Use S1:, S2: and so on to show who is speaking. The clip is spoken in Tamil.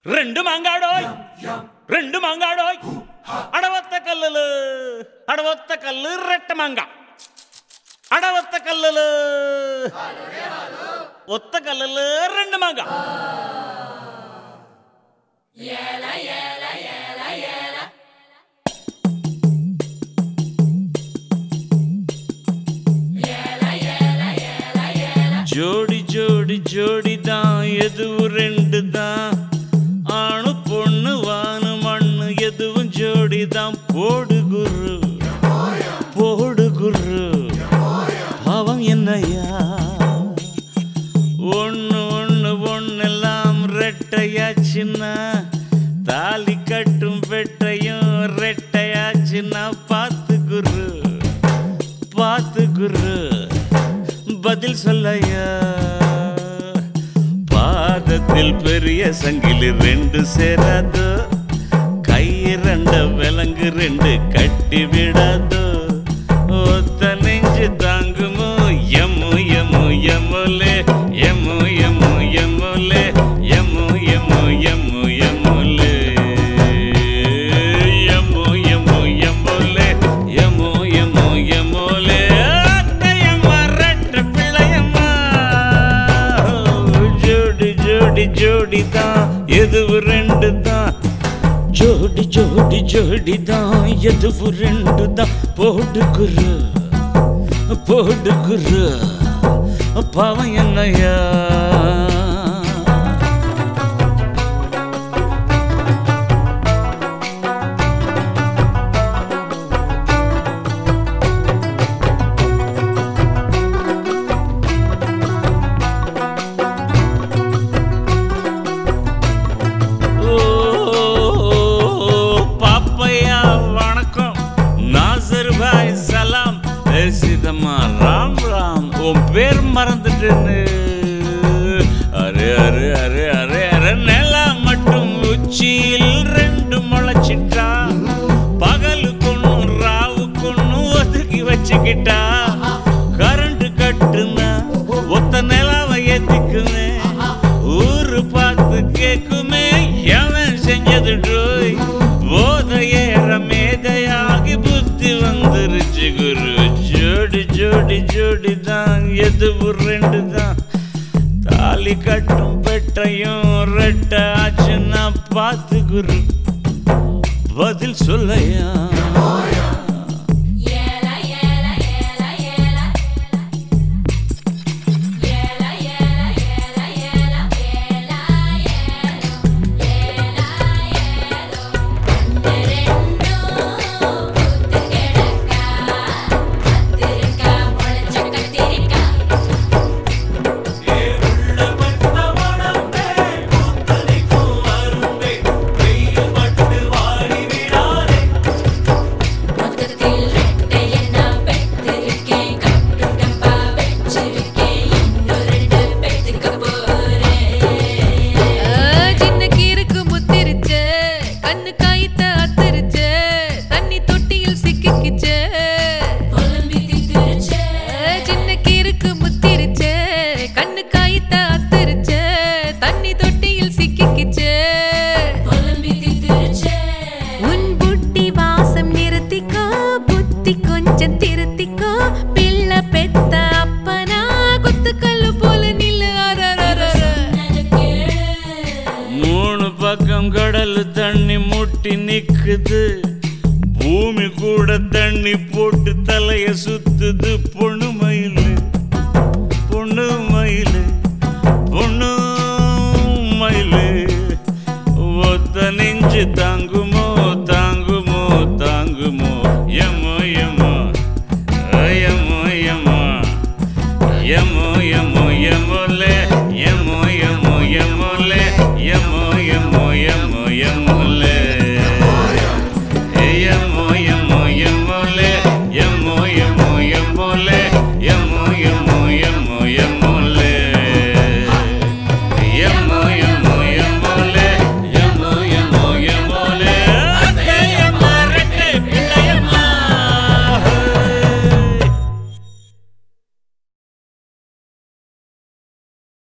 S1: ரெண்டு மாங்காடோய் ரெண்டு மாங்காடோய் அடவத்த கல்லுல அடவத்த கல்லு ரெட்ட மாங்கா அடவத்த கல்லுல ஒத்த கல்லுல ரெண்டு மாங்கா ஜோடி ஜோடி ஜோடி தான் எதுவும் ரெண்டு தான் ஆணு பொண்ணு வானு மண்ணு எதுவும் ஜோடி தான் போடு குரு போடு குரு பாவம் என்னையா ஒண்ணு ஒண்ணு ஒண்ணெல்லாம் ரெட்டையாச்சுன்னா தாலி கட்டும் வெட்டையும் ரெட்டையாச்சுன்னா பார்த்து குரு பார்த்து குரு பதில் சொல்லையா பாதத்தில் பெரிய சங்கிலி ரெண்டு சேராதோ கை ரெண்ட விலங்கு ரெண்டு கட்டி விடாதோ ஒத்த நெஞ்சு தாங்குமோ எம்மு எம்மு எம்முலே எம்மு எம்மு எம்முலே எம்மு எம்மு எம்மு எம்முலே எம்மு எம்மு எம்முலே எம்மு எம்மு எம்முலே அத்தையம்மா ரெட்ட பிள்ளையம்மா ஜோடி ஜோடி ஜோடி தான் எதுவு ரெண்டு தான் ஜோடி ஜோடி ஜோடி தான் எதுவு ரெண்டு தான் போடு குரு போடு குரு பாவம் என்னையா ஓ, பாப்பையா வணக்கம் நாசர் பாய் சலாம் சீதம்மா ராம் ராம் உன் பேர் மறந்துட்டேன்னு அரே அரே அரே அரே அரே நிலா மட்டும் உச்சியில் ரெண்டு முளைச்சிட்டா பகலுக்கொன்னும் ராவுக்கொன்னும் ஒதுக்கி வச்சுக்கிட்டா கரண்ட் கட்டுனா ஒத்த நிலாவை ஏத்திக்குமே ஊரு பார்த்து கேக்குமே எவன் செஞ்சது டோய் போத ஏற மேதையாகி புத்தி வந்துருச்சு குரு ஜோடி ஜோடி ஜோடி தான் எதுவு ரெண்டு தான் தாலி கட்டும் பெட்டையும் ரெட்ட ஆச்சுன்னா பார்த்து குரு பதில் சொல்லையா
S2: ஏலா ஏலா ஏலா ஏலா ஏலா ஏலா ஏலா ஏலா ஏலா ஏலோ ஏலா ஏலோ ரெண்டும் புத்து கிடக்கா கத்திரிக்கா முளைச்ச கத்திரிக்கா மொத்தத்தில் ரெட்டைய நான் பெற்றிருக்கேன் கட்டு டப்பா வச்சிருக்கேன் இன்னும் ரெண்டு பெத்துக்க போறேன்
S3: சின்ன கீருக்கு முத்திருச்சு கண்ணு காய்த்த அத்திருச்சு தண்ணி தொட்டியில் சிக்கிக்கிச்சு
S2: புலம்பி திரிச்சே
S3: சின்ன கீருக்கு முத்திருச்சு கண்ணு காய்த்த அத்திருச்சு தண்ணி தொட்டியில் சிக்கிக்கிச்சு
S2: புலம்பி திரிச்சே
S3: உன் புட்டி வாசம் நிறுத்திக்கோ புத்தி கொஞ்சம் திருத்திக்கோ பிள்ளை பெத்த அப்பனா குத்துக்கல்லு போல நில்லு அரரரர.
S1: மூணு பக்கம் கடல் தண்ணி முட்டி நிக்குது பூமி கூட தண்ணி போட்டு தலைய சுத்துது பொண்ணு மயில்